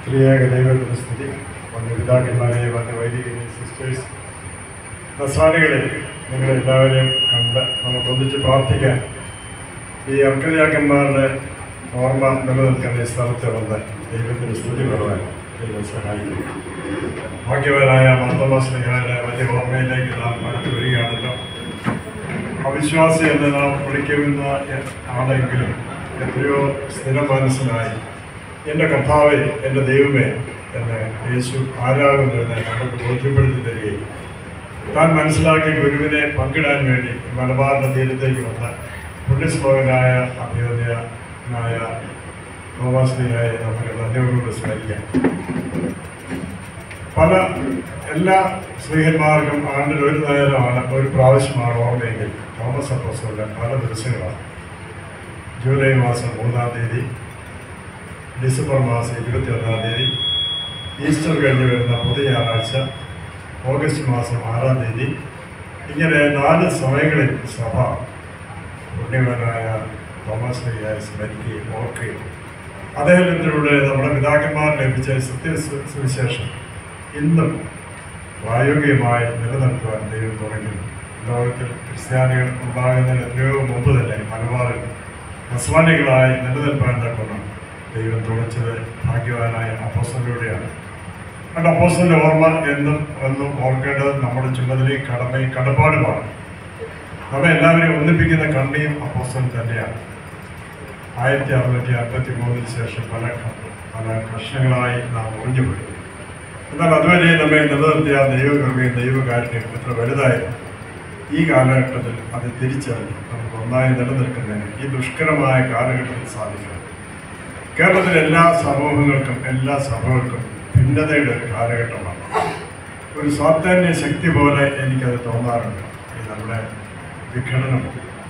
സ്ത്രീയേക ദൈവത്തിന് സ്തുതി വന്ന പിതാക്കന്മാരെ വന്ന വൈദിക സിസ്റ്റേഴ്സ് നസ്രാണികളെ നിങ്ങളെല്ലാവരെയും കണ്ട് നമുക്ക് ഒന്നിച്ച് പ്രാർത്ഥിക്കാൻ ഈ അർക്കരാക്കന്മാരുടെ ഓർമ്മ നിലനിൽക്കുന്ന ഈ സ്ഥലത്ത് വന്ന് ദൈവത്തിന് സ്തുതി പറയാൻ ദൈവം സഹായിക്കും ഭാഗ്യവരായ മർദ്ദമാശ്രീകാരുടെ വലിയ ഓർമ്മയിലേക്ക് നാം അടുത്ത് വരികയാണല്ലോ അവിശ്വാസി എന്ന് നാം വിളിക്കുന്ന ആണെങ്കിലും എത്രയോ സ്ഥിരം മനസ്സിലായി എൻ്റെ കർത്താവെ എൻ്റെ ദൈവമേ എന്ന് യേശു ആരാകുന്നതെന്ന് നമുക്ക് ബോധ്യപ്പെടുത്തി തരികയും താൻ മനസ്സിലാക്കിയ ഗുരുവിനെ പങ്കിടാൻ വേണ്ടി മലബാറിൻ്റെ തീരത്തേക്ക് വന്ന പുണ്യശ്ലോകനായ അഭ്യോദയനായ തോമാശ്രീയായ നമുക്ക് നന്ദിയോടുകൂടി സ്മരിക്കാം പല എല്ലാ സ്ത്രീഹന്മാർക്കും ആണ്ടിൽ ഒരു നേരമാണ് ഒരു പ്രാവശ്യമാണ് ഓർമ്മയെങ്കിൽ തോമസ് അപ്പോസോടെ പല ദിവസങ്ങളാണ് ജൂലൈ മാസം മൂന്നാം തീയതി ഡിസംബർ മാസം ഇരുപത്തി ഒന്നാം തീയതി ഈസ്റ്റർ കഴിഞ്ഞ് വരുന്ന പുതിയ ഞായറാഴ്ച ഓഗസ്റ്റ് മാസം ആറാം തീയതി ഇങ്ങനെ നാല് സമയങ്ങളിൽ സഭ പുണ്യവാനായ തോമസ് ലയ്യായ സ്മരിക്കുകയും ഓർക്കുകയും അദ്ദേഹത്തിലൂടെ നമ്മുടെ പിതാക്കന്മാർ ലഭിച്ച സത്യ സു- സുവിശേഷം ഇന്നും പ്രായോഗികമായി നിലനിർത്തുവാൻ ദൈവം തുടങ്ങുന്നു ലോകത്തിൽ ക്രിസ്ത്യാനികൾ ഉണ്ടാകുന്നതിന് എത്രയോ മുമ്പ് തന്നെ മലബാറിൽ നസ്വാനികളായി നിലനിൽപ്പാൻ തക്കണം ദൈവം തുളച്ചത് ഭാഗ്യവാനായ അപ്പോസ്റ്റലിലൂടെയാണ് അതുകൊണ്ട് അപ്പോസ്റ്റലിന്റെ ഓർമ്മ എന്നും എന്നും ഓർക്കേണ്ടത് നമ്മുടെ ചുമതലയും കടമയും കടപ്പാടുമാണ് നമ്മെ എല്ലാവരെയും ഒന്നിപ്പിക്കുന്ന കണ്ണിയും അപ്പോസ്റ്റൽ തന്നെയാണ് ആയിരത്തി അറുന്നൂറ്റി അൻപത്തി മൂന്നിന് ശേഷം പല ക- പല കഷ്ണങ്ങളായി നാം ഒഴിഞ്ഞുപോയി എന്നാൽ അതുവരെ നമ്മെ നിലനിർത്തിയ ദൈവകൃപയും ദൈവകാരുണ്യം എത്ര വലുതായിരുന്നു ഈ കാലഘട്ടത്തിൽ അത് തിരിച്ചറിഞ്ഞ് നമുക്ക് ഒന്നായി നിലനിൽക്കുന്നതിന് ഈ ദുഷ്കരമായ കാലഘട്ടത്തിൽ സാധിക്കണം കേരളത്തിലെ എല്ലാ സമൂഹങ്ങൾക്കും എല്ലാ സഭകൾക്കും ഭിന്നതയുടെ ഒരു കാലഘട്ടമാണ് ഒരു സ്വാതന്ത്ര്യ ശക്തി പോലെ എനിക്കത് തോന്നാറുണ്ട് ഈ നമ്മുടെ വിഘടനം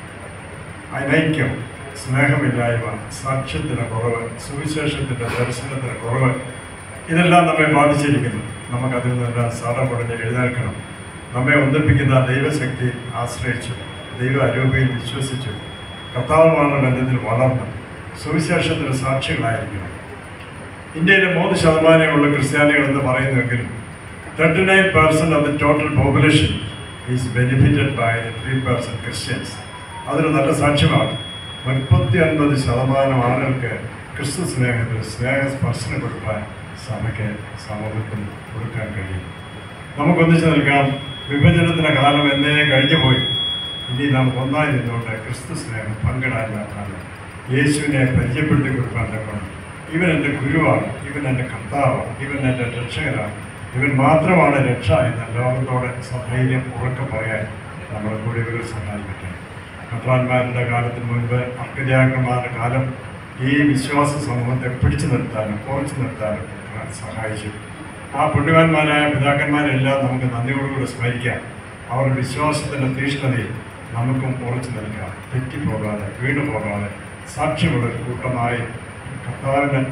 അനൈക്യം സ്നേഹമില്ലായ്മ സാക്ഷ്യത്തിന് കുറവ് സുവിശേഷത്തിൻ്റെ ദർശനത്തിന് കുറവ് ഇതെല്ലാം നമ്മെ ബാധിച്ചിരിക്കുന്നു നമുക്കതിൽ നിന്നെല്ലാം സാറപടഞ്ഞ് എഴുന്നേൽക്കണം നമ്മെ ഒന്നിപ്പിക്കുന്ന ദൈവശക്തി ആശ്രയിച്ചു ദൈവ അരൂപയിൽ വിശ്വസിച്ചു കർത്താവുമാണ് ബന്ധത്തിൽ വളർന്നു സുവിശേഷത്തിന് സാക്ഷികളായിരിക്കണം ഇന്ത്യയിലെ മൂന്ന് ശതമാനമുള്ള ക്രിസ്ത്യാനികൾ എന്ന് പറയുന്നുവെങ്കിലും thirty nine percent of the total population is benefited by three percent Christians അതൊരു നല്ല സാക്ഷ്യമാണ് മുപ്പത്തി അൻപത് ശതമാനം ആളുകൾക്ക് ക്രിസ്തു സ്നേഹത്തിൽ സ്നേഹസ്പർശനം കൊടുക്കാൻ സഭയ്ക്ക് സമൂഹത്തിൽ കൊടുക്കാൻ കഴിയും നമുക്കൊന്നിച്ച് നിൽക്കാം വിഭജനത്തിൻ്റെ കാലം എന്നേ കഴിഞ്ഞു പോയി ഇനി നമുക്ക് ഒന്നായി നിന്നുകൊണ്ട് ക്രിസ്തു സ്നേഹം പങ്കിടാൻ നോക്കാണ് യേശുവിനെ പരിചയപ്പെടുത്തി കൊടുക്കാൻ നോക്കണം ഇവൻ എൻ്റെ ഗുരുവാണ് ഇവൻ എൻ്റെ കർത്താവാണ് ഇവൻ എൻ്റെ രക്ഷകനാണ് ഇവൻ മാത്രമാണ് രക്ഷ എന്ന ലോകത്തോടെ സധൈര്യം ഉറക്കെ പറയാൻ നമ്മളെ കൂടി ഇവർ സഹായിക്കട്ടെ കത്രാന്മാരുടെ കാലത്തിന് മുൻപ് അർക്കര്യാക്കന്മാരുടെ കാലം ഈ വിശ്വാസ സമൂഹത്തെ പിടിച്ചു നിർത്താനും കുറച്ചു നിർത്താനും സഹായിച്ചു ആ പുണ്യവാന്മാരായ പിതാക്കന്മാരെല്ലാം നമുക്ക് നന്ദിയോടുകൂടി സ്മരിക്കാം അവരുടെ വിശ്വാസത്തിൻ്റെ തീഷ്ണതയിൽ നമുക്കും ഉറച്ചു നിൽക്കാം തെറ്റിപ്പോകാതെ വീണു പോകാതെ സാക്ഷ്യമുള്ള ഒരു കൂട്ടമായി കർത്താവിന്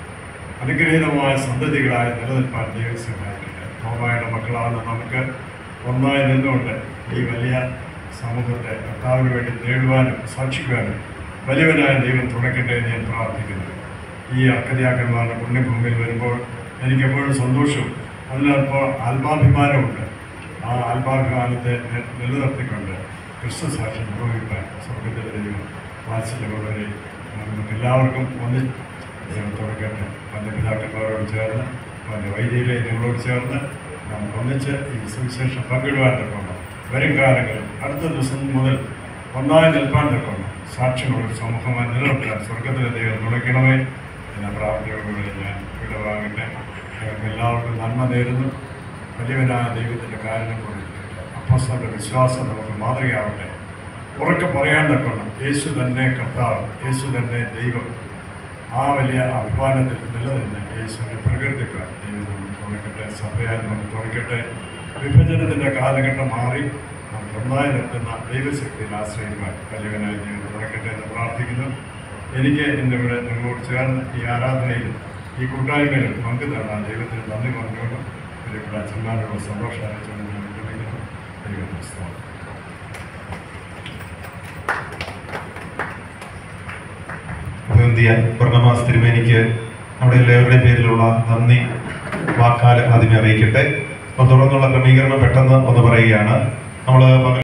അനുഗ്രഹീതമായ സന്തതികളായി നിലനിൽപ്പാൻ ദൈവം സഹായിക്കട്ടെ തോമായുടെ മക്കളാണ് നമുക്ക് ഒന്നായി നിന്നുകൊണ്ട് ഈ വലിയ സമൂഹത്തെ കർത്താവിന് വേണ്ടി നേടുവാനും സാക്ഷിക്കുവാനും വലിയവനായ ദൈവം തുണയ്ക്കട്ടെ എന്ന് ഞാൻ പ്രാർത്ഥിക്കുന്നു ഈ അർക്കര്യാക്കന്മാരുടെ പുണ്യഭൂമിയിൽ വരുമ്പോൾ എനിക്ക് എപ്പോഴും സന്തോഷവും അതിനപ്പോൾ ആത്മാഭിമാനമുണ്ട് ആ ആത്മാഭിമാനത്തെ നി- നിലനിർത്തിക്കൊണ്ട് ക്രിസ്തു സാക്ഷി നിർവഹിക്കാൻ സ്വർഗത്തിലെ ദൈവം വാത്സല്യമുള്ളവരെ നമുക്ക് എല്ലാവർക്കും ഒന്ന് ദൈവം തുറക്കട്ടെ പല പിതാക്കന്മാരോട് ചേർന്ന് പല വൈദികരെ നിങ്ങളോട് ചേർന്ന് നമുക്ക് ഒന്നിച്ച് ഈ സുവിശേഷം പങ്കിടുവാൻ തക്കണം വരും കാലങ്ങളിൽ അടുത്ത ദിവസം മുതൽ ഒന്നായി നിൽപ്പാൻ തക്കണം സാക്ഷ്യമുള്ള ഒരു സമൂഹമായി നിലനിർത്താൻ സ്വർഗത്തിലെ ദൈവം തുണയ്ക്കണമേ എന്ന പ്രാർത്ഥനയോടുകൂടി ഞാൻ വിടവാകട്ടെ ഞങ്ങൾക്ക് എല്ലാവർക്കും നന്മ നേരുന്നു വലിയവനായ ദൈവത്തിൻ്റെ കാര്യം കൊടുത്തിട്ട് അപ്പോസ്തലന്റെ വിശ്വാസം നമുക്ക് മാതൃകയാവട്ടെ ഉറക്കെ പറയാൻ തക്കണം യേശു തന്നെ കർത്താവ് യേശു തന്നെ ദൈവം ആ വലിയ അഭിമാനത്തിൽ നിലനിന്ന് യേശുവിനെ പ്രകീർത്തിക്കാൻ ദൈവം നമുക്ക് തുണയ്ക്കട്ടെ സഭയാൽ നമുക്ക് തുണയ്ക്കട്ടെ വിഭജനത്തിൻ്റെ കാലഘട്ടം മാറി നമുക്ക് ഒന്നായി നിൽക്കുന്ന ദൈവശക്തിയിൽ ആശ്രയിക്കാൻ വലിയവനായ ദൈവം തുണയ്ക്കട്ടെ എന്ന് പ്രാർത്ഥിക്കുന്നു എനിക്ക് ഇന്നിവിടെ നിങ്ങളോട് ചേർന്ന് ഈ ആരാധനയിലും ഈ കൂട്ടായ്മയിലും പങ്കു തന്ന ദൈവത്തിന് നന്ദി പറഞ്ഞുകൊണ്ട് പ്രിയപ്പെട്ട അച്ഛന്മാരോട് സന്തോഷം അറിയിച്ചുകൊണ്ട് ഞാൻ വിരമിക്കുന്നു ദൈവത്തിന് സ്തോത്രം അഭിവന്തിയ പൂർണ്ണമാസ് തിരുമേനിക്ക് നമ്മുടെ എല്ലാവരുടെയും പേരിലുള്ള നന്ദി വാക്കാൽ ആദ്യമേ അറിയിക്കട്ടെ അപ്പോൾ തുടർന്നുള്ള ക്രമീകരണം പെട്ടെന്ന് ഒന്ന് പറയുകയാണ് നമ്മൾ